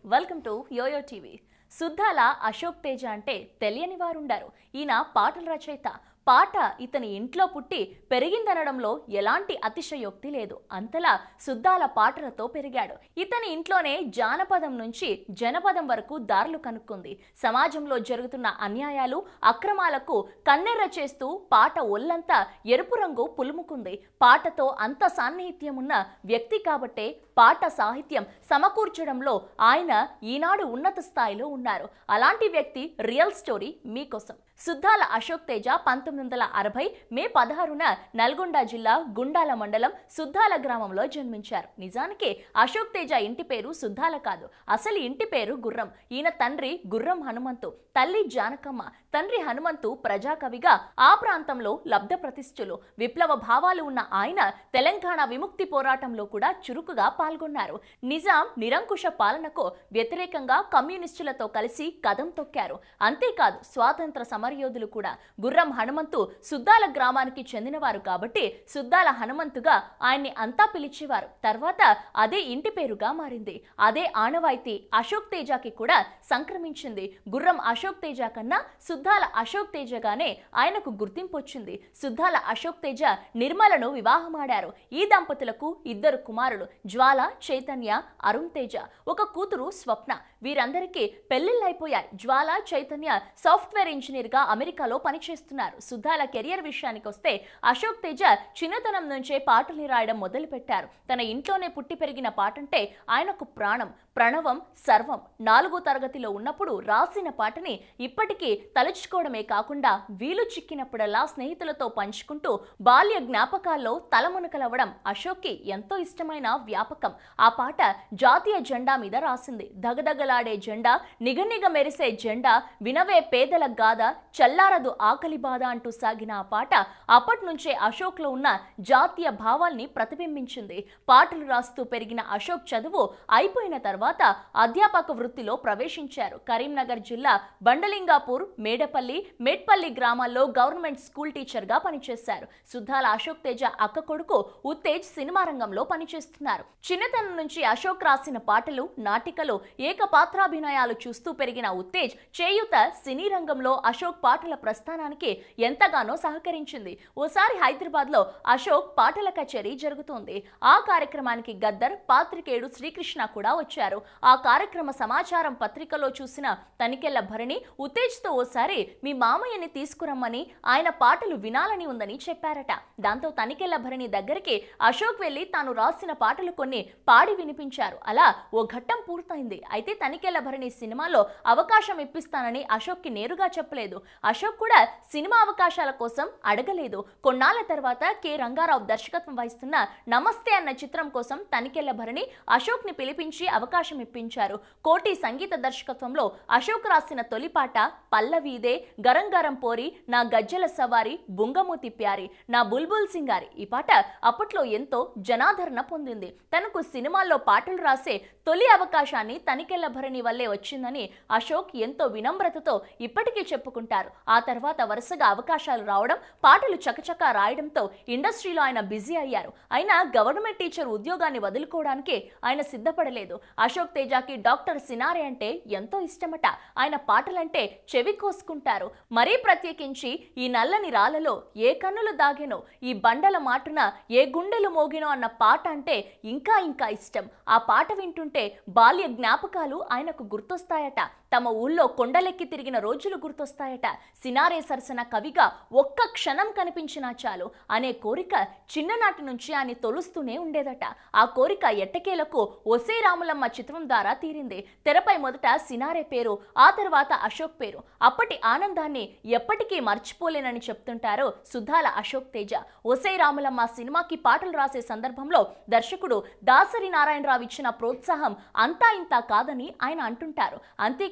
welcome to Yoyo TV Suddala Ashok Teja అంటే తెలియని వారుండరు ఈయన పాటల రచయిత పాట ఇతని ఇంట్లో పుట్టి పెరిగిందనడంలో ఎలాంటి అతిశయోక్తి లేదు అంతలా సుద్దాల పాటలతో పెరిగాడు ఇతని ఇంట్లోనే జానపదం నుంచి జనపదం వరకు దారులు కనుక్కుంది సమాజంలో జరుగుతున్న అన్యాయాలు అక్రమాలకు కన్నెర్ర చేస్తూ పాట ఒళ్ళంతా ఎరుపు రంగు పులుముకుంది పాటతో అంత సాన్నిహిత్యం ఉన్న వ్యక్తి కాబట్టే పాట సాహిత్యం సమకూర్చడంలో ఆయన ఈనాడు ఉన్నత స్థాయిలో ఉన్నారు అలాంటి వ్యక్తి రియల్ స్టోరీ మీకోసం సుద్దాల అశోక్ తేజ పంతొమ్మిది వందల అరవై మే పదహారున నల్గొండ జిల్లా గుండాల మండలం సుద్దాల గ్రామంలో జన్మించారు నిజానికి అశోక్ తేజ ఇంటి పేరు సుద్దాల కాదు అసలు ఇంటి పేరు గుర్రం ఈయన తండ్రి గుర్రం హనుమంతు తల్లి జానకమ్మ తండ్రి హనుమంతు ప్రజాకవిగా ఆ ప్రాంతంలో లబ్ధ ప్రతిష్ఠులు విప్లవ భావాలు ఉన్న ఆయన తెలంగాణ విముక్తి పోరాటంలో కూడా చురుకుగా పాల్గొన్నారు నిజాం నిరంకుశ పాలనకు వ్యతిరేకంగా కమ్యూనిస్టులతో కలిసి కదం తొక్కారు అంతేకాదు స్వాతంత్ర సమరయోధులు కూడా గుర్రం హనుమంతు సుద్దాల గ్రామానికి చెందినవారు కాబట్టి సుద్దాల హనుమంతుగా ఆయన్ని అంతా పిలిచేవారు తర్వాత అదే ఇంటి పేరుగా మారింది అదే ఆనవాయితీ అశోక్ తేజకి కూడా సంక్రమించింది గుర్రం అశోక్ తేజ కన్నా సుద్దాల అశోక్ తేజగానే ఆయనకు గుర్తింపు వచ్చింది సుద్దాల అశోక్ తేజ నిర్మలను వివాహమాడారు ఈ దంపతులకు ఇద్దరు కుమారులు జ్వాల చైతన్య అరుణ్ తేజ ఒక కూతురు స్వప్న వీరందరికీ పెళ్లిళ్ళైపోయాయి జ్వాల చైతన్య సాఫ్ట్వేర్ ఇంజనీర్ గా అమెరికాలో పనిచేస్తున్నారు సుద్దాల కెరియర్ విషయానికి వస్తే అశోక్ తేజ చిన్నతనం నుంచే పాటలు రాయడం మొదలుపెట్టారు తన ఇంట్లోనే పుట్టి పెరిగిన పాటంటే ఆయనకు ప్రాణం ప్రణవం సర్వం నాలుగో తరగతిలో ఉన్నప్పుడు రాసిన పాటని ఇప్పటికీ తలుచుకోవడమే కాకుండా వీలు చిక్కినప్పుడల్లా స్నేహితులతో పంచుకుంటూ బాల్య జ్ఞాపకాల్లో తలమునకలవ్వడం అశోక్కి ఎంతో ఇష్టమైన వ్యాపకం ఆ పాట జాతీయ జెండా మీద రాసింది దగదగలాడే జెండా నిగనిగ మెరిసే జెండా వినవే పేదల గాథ చల్లారదు ఆకలి బాధ అంటూ సాగిన ఆ పాట అప్పటి నుంచే అశోక్లో ఉన్న జాతీయ భావాల్ని ప్రతిబింబించింది పాటలు రాస్తూ పెరిగిన అశోక్ చదువు అయిపోయిన తర్వాత అధ్యాపక వృత్తిలో ప్రవేశించారు కరీంనగర్ జిల్లా బండలింగాపూర్ మేడపల్లి మేడ్పల్లి గ్రామాల్లో గవర్నమెంట్ స్కూల్ టీచర్ గా పనిచేశారు సుద్దాల అశోక్ తేజ అక్క కొడుకు ఉత్తేజ్ సినిమా రంగంలో పనిచేస్తున్నారు చిన్నతనం నుంచి అశోక్ రాసిన పాటలు నాటికలు ఏకపాత్రాభినయాలు చూస్తూ పెరిగిన ఉత్తేజ్ చేయుత సినీ రంగంలో అశోక్ పాటల ప్రస్థానానికి ఎంతగానో సహకరించింది ఓసారి హైదరాబాద్ లో అశోక్ పాటల కచేరీ జరుగుతోంది ఆ కార్యక్రమానికి గద్దర్ పాత్రికేయుడు శ్రీకృష్ణ కూడా వచ్చారు ఆ కార్యక్రమ సమాచారం పత్రికలో చూసిన తనికెళ్ల భరణి ఉత్తేజ్తో ఓసారి మీ మామయ్యని తీసుకురమ్మని ఆయన పాటలు వినాలని ఉందని చెప్పారట దాంతో తనికెళ్ల భరణి దగ్గరికి అశోక్ వెళ్లి తాను రాసిన పాటలు కొన్ని పాడి వినిపించారు అలా ఓ ఘట్టం పూర్తయింది అయితే తనికెళ్ల భరణి సినిమాలో అవకాశం ఇప్పిస్తానని అశోక్కి నేరుగా చెప్పలేదు అశోక్ కూడా సినిమా అవకాశాల కోసం అడగలేదు కొన్నాళ్ల తర్వాత కె రంగారావు దర్శకత్వం వహిస్తున్న నమస్తే అన్న చిత్రం కోసం తనికెళ్ల భరణి అశోక్ ని పిలిపించి అవకాశం ఇప్పించారు కోటి సంగీత దర్శకత్వంలో అశోక్ రాసిన తొలి పాట పల్లవీదే గరం గరం పోరి నా గజ్జల సవారి బుంగమూతి ప్యారి నా బుల్బుల్ సింగారి ఈ పాట అప్పట్లో ఎంతో జనాదరణ పొందింది తనకు సినిమాల్లో పాటలు రాసే తొలి అవకాశాన్ని తనికెళ్ల భరణి వల్లే వచ్చిందని అశోక్ ఎంతో వినమ్రతతో ఇప్పటికీ చెప్పుకుంటారు ఆ తర్వాత వరుసగా అవకాశాలు రావడం పాటలు చకచకా రాయడంతో ఇండస్ట్రీలో ఆయన బిజీ అయ్యారు అయినా గవర్నమెంట్ టీచర్ ఉద్యోగాన్ని వదులుకోవడానికి ఆయన సిద్ధపడలేదు అశోక్ తేజాకి డాక్టర్ సినారే అంటే ఎంతో ఇష్టమట ఆయన పాటలంటే చెవి కోసుకుంటారు మరీ ప్రత్యేకించి ఈ నల్లని రాళ్ళలో ఏ కన్నులు దాగెనో ఈ బండల మాటున ఏ గుండెలు మోగినో అన్న పాట అంటే ఇంకా ఇంకా ఇష్టం ఆ పాట వింటుంటే బాల్య జ్ఞాపకాలు ఆయనకు గుర్తొస్తాయట తమ ఊళ్ళో కొండలెక్కి తిరిగిన రోజులు గుర్తొస్తాయట సినారే సరసన కవిగా ఒక్క క్షణం కనిపించినా చాలు అనే కోరిక చిన్ననాటి నుంచి ఆయన తొలుస్తూనే ఉండేదట ఆ కోరిక ఎట్టకేలకు ఒసే రాములమ్మ చిత్రం ద్వారా తీరింది తెరపై మొదట సినారే పేరు ఆ తర్వాత అశోక్ పేరు అప్పటి ఆనందాన్ని ఎప్పటికీ మర్చిపోలేనని చెప్తుంటారు సుధాల అశోక్ తేజ ఒసే రాములమ్మ సినిమాకి పాటలు రాసే సందర్భంలో దర్శకుడు దాసరి నారాయణరావు ఇచ్చిన ప్రోత్సాహం అంతా ఇంతా కాదని ఆయన అంటుంటారు అంతేకాదు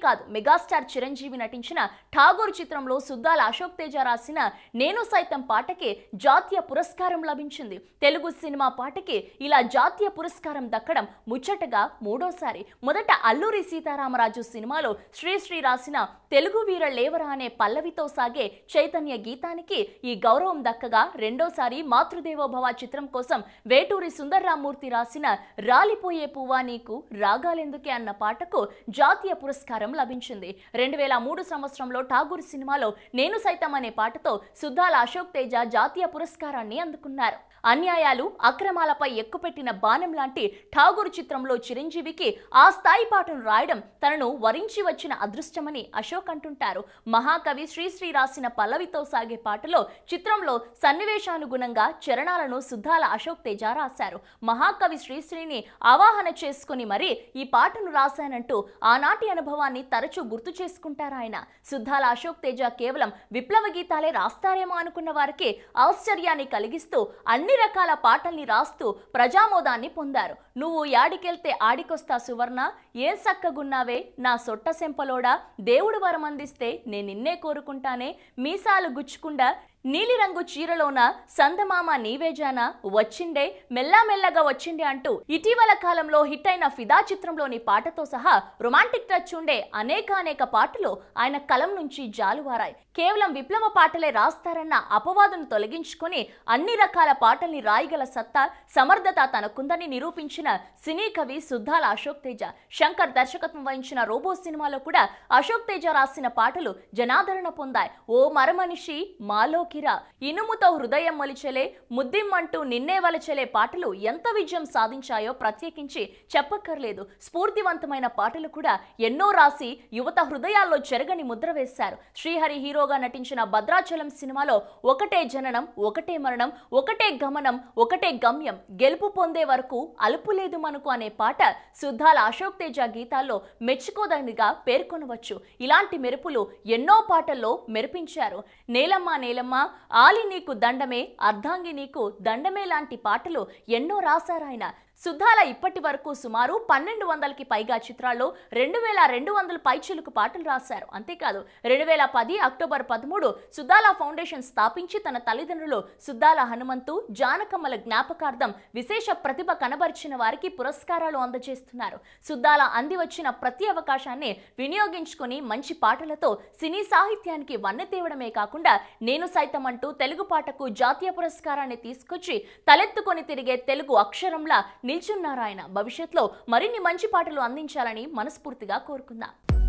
అంతేకాదు మెగాస్టార్ చిరంజీవి నటించిన ఠాగూర్ చిత్రంలో సుద్దాల అశోక్ తేజ రాసిన నేను సైతం పాటకి జాతీయ పురస్కారం లభించింది తెలుగు సినిమా పాటకి ఇలా జాతీయ పురస్కారం దక్కడం ముచ్చటగా మూడోసారి మొదట అల్లూరి సీతారామరాజు సినిమాలో శ్రీశ్రీ రాసిన తెలుగు వీర లేవరా అనే పల్లవితో సాగే చైతన్య గీతానికి ఈ గౌరవం దక్కగా రెండోసారి మాతృదేవోభవ చిత్రం కోసం వేటూరి సుందర్రామూర్తి రాసిన రాలిపోయే పువ్వా నీకు రాగాలెందుకే అన్న పాటకు జాతీయ పురస్కారం లభించింది రెండు వేల మూడు సంవత్సరంలో ఠాగూర్ సినిమాలో నేను సైతం అనే పాటతో సుద్దాల అశోక్ తేజ జాతీయ పురస్కారాన్ని అందుకున్నారు అన్యాయాలు అక్రమాలపై ఎక్కుపెట్టిన బాణం లాంటి ఠాగూర్ చిత్రంలో చిరంజీవికి ఆ స్థాయి పాటను రాయడం తనను వరించి వచ్చిన అదృష్టమని అశోక్ అంటుంటారు మహాకవి శ్రీశ్రీ రాసిన పల్లవితో సాగే పాటలో చిత్రంలో సన్నివేశానుగుణంగా చరణాలను సుద్దాల అశోక్ తేజ రాశారు మహాకవి శ్రీశ్రీని ఆవాహన చేసుకుని మరీ ఈ పాటను రాశానంటూ ఆనాటి అనుభవాన్ని తరచూ గుర్తు చేసుకుంటారాయన సుద్దాల అశోక్ తేజ కేవలం విప్లవ గీతాలే రాస్తారేమో అనుకున్న వారికి ఆశ్చర్యాన్ని కలిగిస్తూ అన్ని రకాల పాటల్ని రాస్తూ ప్రజామోదాన్ని పొందారు నువ్వు యాడికెళ్తే ఆడికొస్తా సువర్ణ ఏం సక్కగున్నావే నా సొట్ట సెంపలోడా దేవుడు వరమందిస్తే నేను నిన్నే కోరుకుంటానే మీసాలు గుచ్చుకుండా నీలిరంగు చీరలోన సందమామ నీవేజాన వచ్చిండే మెల్లమెల్లగా వచ్చిండే అంటూ ఇటీవల కాలంలో హిట్ అయిన ఫిదా చిత్రంలోని పాటతో సహా రొమాంటిక్ టచ్ ఉండే అనేక అనేక పాటలు ఆయన కలం నుంచి జాలువారాయి కేవలం విప్లవ పాటలే రాస్తారన్న అపవాదును తొలగించుకొని అన్ని రకాల పాటల్ని రాయగల సత్తా సమర్థత తనకుందని నిరూపించిన సినీ కవి సుద్దాల అశోక్ తేజ శంకర్ దర్శకత్వం వహించిన రోబో సినిమాలో కూడా అశోక్ తేజ రాసిన పాటలు జనాదరణ పొందాయి ఓ మరమనిషి మాలోకిరా ఇనుముతో హృదయం మొలిచెలే ముద్దిమ్మంటూ నిన్నే వలచెలే పాటలు ఎంత విజయం సాధించాయో ప్రత్యేకించి చెప్పక్కర్లేదు స్ఫూర్తివంతమైన పాటలు కూడా ఎన్నో రాసి యువత హృదయాల్లో చెరగని ముద్ర వేశారు శ్రీహరి హీరోగా నటించిన భద్రాచలం సినిమాలో ఒకటే జననం ఒకటే మరణం ఒకటే గమనం ఒకటే గమ్యం గెలుపు పొందే వరకు అలుపు లేదు మనకు అనే పాట సుద్దాల అశోక్ తేజ గీతాల్లో మెచ్చుకోదగినదిగా పేర్కొనవచ్చు ఇలాంటి మెరుపులు ఎన్నో పాటల్లో మెరిపించారు నేలమ్మ నేలమ్మ ఆలి నీకు దండమే అర్ధాంగి నీకు దండమే లాంటి పాటలు ఎన్నో రాశారాయన సుద్దాల ఇప్పటి వరకు సుమారు పన్నెండు వందలకి పైగా చిత్రాల్లో రెండు వేల రెండు వందల పైచిలుకు పాటలు రాశారు అంతేకాదు రెండు వేల పది అక్టోబర్ పదమూడు సుద్దాల ఫౌండేషన్ స్థాపించి తన తల్లిదండ్రులు సుద్దాల హనుమంతు జానకమ్మల జ్ఞాపకార్థం విశేష ప్రతిభ కనబరిచిన వారికి పురస్కారాలు అందజేస్తున్నారు సుద్దాల అంది వచ్చిన ప్రతి అవకాశాన్ని వినియోగించుకొని మంచి పాటలతో సినీ సాహిత్యానికి వన్నె తేవడమే కాకుండా నేను సైతం అంటూ తెలుగు పాటకు జాతీయ పురస్కారాన్ని తీసుకొచ్చి తలెత్తుకొని తిరిగే తెలుగు అక్షరంలా నిల్చున్నారాయన భవిష్యత్తులో మరిన్ని మంచి పాటలు అందించాలని మనస్ఫూర్తిగా కోరుకుందాం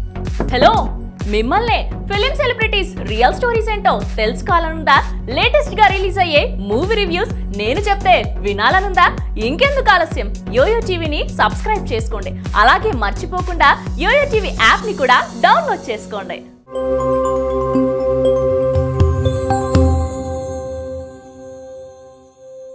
హలో మిమ్మల్నే ఫిలిం సెలబ్రిటీస్ రియల్ స్టోరీస్ ఏంటో తెలుసుకోవాలనుందా లేటెస్ట్ గా రిలీజ్ అయ్యే మూవీ రివ్యూస్ నేను చెప్తే వినాలనుందా ఇంకెందుకు ఆలస్యం యోయో టీవీని సబ్స్క్రైబ్ చేసుకోండి అలాగే మర్చిపోకుండా యోయో టీవీ యాప్ ని కూడా డౌన్లోడ్ చేసుకోండి